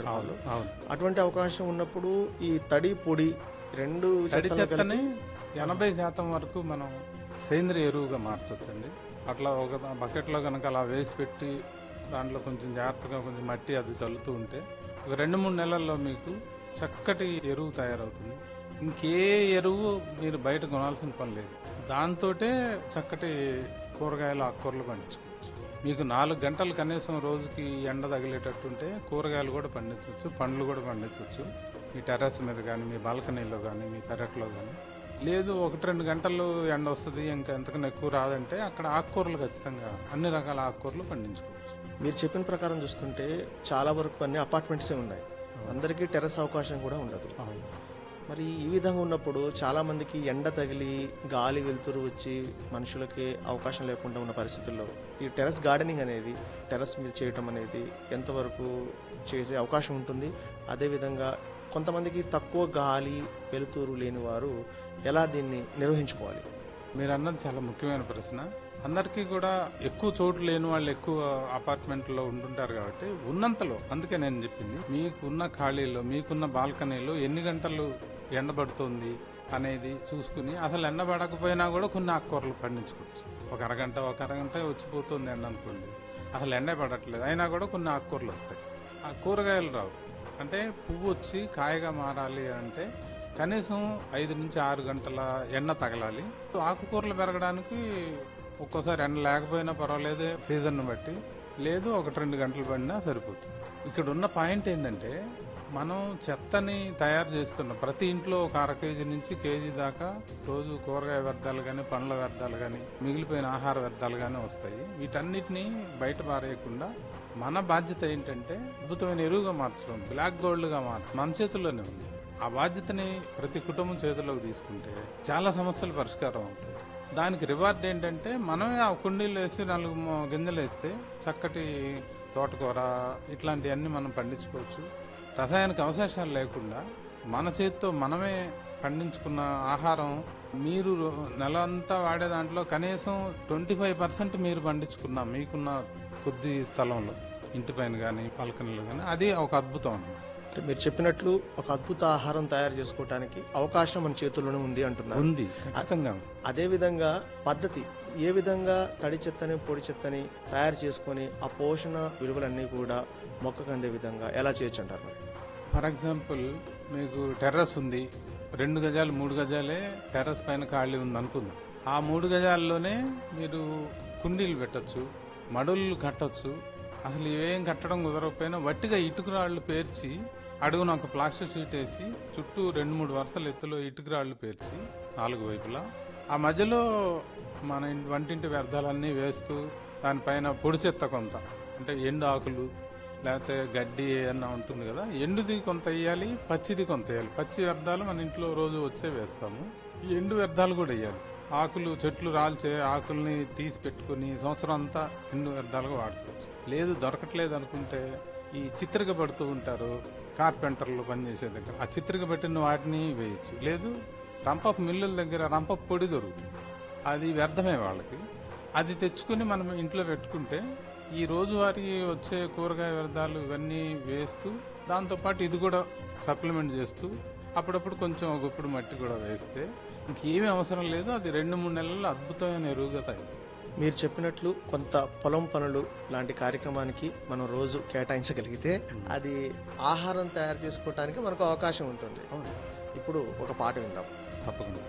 సందర్భాల్లో అవును అటువంటి అవకాశం ఉన్నప్పుడు ఈ తడి పొడి రెండు తడి చెత్తలను చెత్తని కలిపి- ఎనభై శాతం వరకు మనం సేంద్రియ ఎరువుగా మార్చొచ్చండి అట్లా ఒక బకెట్లో కనుక అలా వేసి పెట్టి దాంట్లో కొంచెం జాగ్రత్తగా కొంచెం మట్టి అది చల్లుతూ ఉంటే ఒక రెండు మూడు నెలల్లో మీకు చక్కటి ఎరువు తయారవుతుంది ఇంకే ఎరువు మీరు బయట కొనాల్సిన పని లేదు దాంతోటే చక్కటి కూరగాయలు ఆకుకూరలు పండించుకోవచ్చు మీకు నాలుగు గంటలు కనీసం రోజుకి ఎండ తగిలేటట్టుంటే కూరగాయలు కూడా పండించవచ్చు పండ్లు కూడా పండించవచ్చు మీ టెర్రస్ మీద కానీ మీ బాల్కనీలో కానీ మీ పెరట్లో కానీ లేదు ఒకటి రెండు గంటలు ఎండ వస్తుంది ఇంకా ఎంతకన్నా ఎక్కువ రాదంటే అక్కడ ఆకుకూరలు ఖచ్చితంగా అన్ని రకాల ఆకుకూరలు పండించుకోవచ్చు మీరు చెప్పిన ప్రకారం చూస్తుంటే చాలా వరకు అన్ని అపార్ట్మెంట్సే ఉన్నాయి అందరికీ టెర్రస్ అవకాశం కూడా ఉండదు మరి ఈ విధంగా ఉన్నప్పుడు చాలా మందికి ఎండ తగిలి గాలి వెలుతురు వచ్చి మనుషులకి అవకాశం లేకుండా ఉన్న పరిస్థితుల్లో ఈ టెర్రస్ గార్డెనింగ్ అనేది టెర్రస్ మీద చేయటం అనేది ఎంతవరకు చేసే అవకాశం ఉంటుంది అదేవిధంగా కొంతమందికి తక్కువ గాలి వెలుతురు లేని వారు ఎలా దీన్ని నిర్వహించుకోవాలి మీరు అన్నది చాలా ముఖ్యమైన ప్రశ్న అందరికీ కూడా ఎక్కువ చోటు లేని వాళ్ళు ఎక్కువ అపార్ట్మెంట్లో ఉంటుంటారు కాబట్టి ఉన్నంతలో అందుకే నేను చెప్పింది మీకున్న ఖాళీలో మీకున్న బాల్కనీలో ఎన్ని గంటలు ఎండబడుతుంది అనేది చూసుకుని అసలు ఎండ పడకపోయినా కూడా కొన్ని ఆకుకూరలు పండించుకోవచ్చు ఒక అరగంట ఒక అరగంట వచ్చిపోతుంది ఎండ అనుకోండి అసలు ఎండే పడట్లేదు అయినా కూడా కొన్ని ఆకుకూరలు వస్తాయి ఆ కూరగాయలు రావు అంటే పువ్వు వచ్చి కాయగా మారాలి అంటే కనీసం ఐదు నుంచి ఆరు గంటల ఎండ తగలాలి ఆకుకూరలు పెరగడానికి ఒక్కోసారి ఎండ లేకపోయినా పర్వాలేదు సీజన్ బట్టి లేదు ఒకటి రెండు గంటలు పడినా సరిపోతుంది ఇక్కడ ఉన్న పాయింట్ ఏంటంటే మనం చెత్తని తయారు చేస్తున్నాం ప్రతి ఇంట్లో ఒక అర కేజీ నుంచి కేజీ దాకా రోజు కూరగాయ వ్యర్థాలు కానీ పండ్ల వ్యర్థాలు కానీ మిగిలిపోయిన ఆహార వ్యర్థాలు కానీ వస్తాయి వీటన్నిటిని బయట పారేయకుండా మన బాధ్యత ఏంటంటే అద్భుతమైన ఎరువుగా మార్చడం బ్లాక్ గోల్డ్గా మార్చడం మన చేతుల్లోనే ఉంది ఆ బాధ్యతని ప్రతి కుటుంబం చేతుల్లోకి తీసుకుంటే చాలా సమస్యలు పరిష్కారం అవుతాయి దానికి రివార్డ్ ఏంటంటే మనమే ఆ కుండీలు వేసి నాలుగు మొ- గింజలు వేస్తే చక్కటి తోటకూర ఇట్లాంటివన్నీ మనం పండించుకోవచ్చు రసాయనిక అవశేషాలు లేకుండా మన చేతితో మనమే పండించుకున్న ఆహారం మీరు నెల అంతా వాడే దాంట్లో కనీసం ట్వంటీ ఫైవ్ పర్సెంట్ మీరు పండించుకున్న మీకున్న కొద్ది స్థలంలో ఇంటి పైన కానీ పలకనీలో కానీ అది ఒక అద్భుతం అన్నమాట అంటే మీరు చెప్పినట్లు ఒక అద్భుత ఆహారం తయారు చేసుకోవడానికి అవకాశం మన చేతుల్లోనే ఉంది అంటున్నారు ఉంది ఖచ్చితంగా ఉంది. అదేవిధంగా పద్ధతి ఏ విధంగా తడి చెత్తని పొడి చెత్తని తయారు చేసుకొని ఆ పోషణ విలువలన్నీ కూడా మొక్కకు అందే విధంగా ఎలా చేయొచ్చు అంటారు మరి ఫర్ ఎగ్జాంపుల్ మీకు టెర్రస్ ఉంది రెండు గజాలు మూడు గజాలే టెర్రస్ పైన ఖాళీ ఉంది అనుకుందాం ఆ మూడు గజాల్లోనే మీరు కుండీలు పెట్టొచ్చు మడులు కట్టొచ్చు అసలు ఇవేం కట్టడం కుదరకపోయినా వట్టిగా ఇటుకురాళ్ళు పేర్చి అడుగున ఒక ప్లాస్టిక్ షీట్ వేసి చుట్టూ రెండు మూడు వరుసల ఎత్తులో ఇటుకురాళ్ళు పేర్చి నాలుగు వైపులా ఆ మధ్యలో మన ఇంటి వంటింటి వ్యర్థాలన్నీ వేస్తూ దానిపైన పొడి చెత్త కొంత అంటే ఎండు ఆకులు లేకపోతే గడ్డి ఏమన్నా ఉంటుంది కదా ఎండుది కొంత వేయాలి పచ్చిది కొంత వేయాలి పచ్చి వ్యర్థాలు మన ఇంట్లో రోజు వచ్చే వేస్తాము ఈ ఎండు వ్యర్థాలు కూడా వేయాలి ఆకులు చెట్లు రాల్చే ఆకుల్ని తీసి పెట్టుకుని సంవత్సరం అంతా ఎండు వ్యర్థాలుగా వాడుకోవచ్చు లేదు దొరకట్లేదు అనుకుంటే ఈ చిత్రిక పడుతూ ఉంటారు కార్పెంటర్లు పనిచేసే దగ్గర ఆ చిత్రిక పెట్టిన వాటిని వేయచ్చు లేదు రంపపు మిల్లుల దగ్గర రంపపు పొడి దొరుకుతుంది అది వ్యర్థమే వాళ్ళకి అది తెచ్చుకుని మనం ఇంట్లో పెట్టుకుంటే ఈ రోజువారీ వచ్చే కూరగాయ వ్యర్థాలు ఇవన్నీ వేస్తూ దాంతోపాటు ఇది కూడా సప్లిమెంట్ చేస్తూ అప్పుడప్పుడు కొంచెం ఒక గుప్పుడు మట్టి కూడా వేస్తే ఇంకేమీ అవసరం లేదు అది రెండు మూడు నెలల్లో అద్భుతమైన ఎరువుగా తయారు మీరు చెప్పినట్లు కొంత పొలం పనులు లాంటి కార్యక్రమానికి మనం రోజు కేటాయించగలిగితే అది ఆహారం తయారు చేసుకోవటానికి మనకు అవకాశం ఉంటుంది ఇప్పుడు ఒక పాట విందాం తప్పకుండా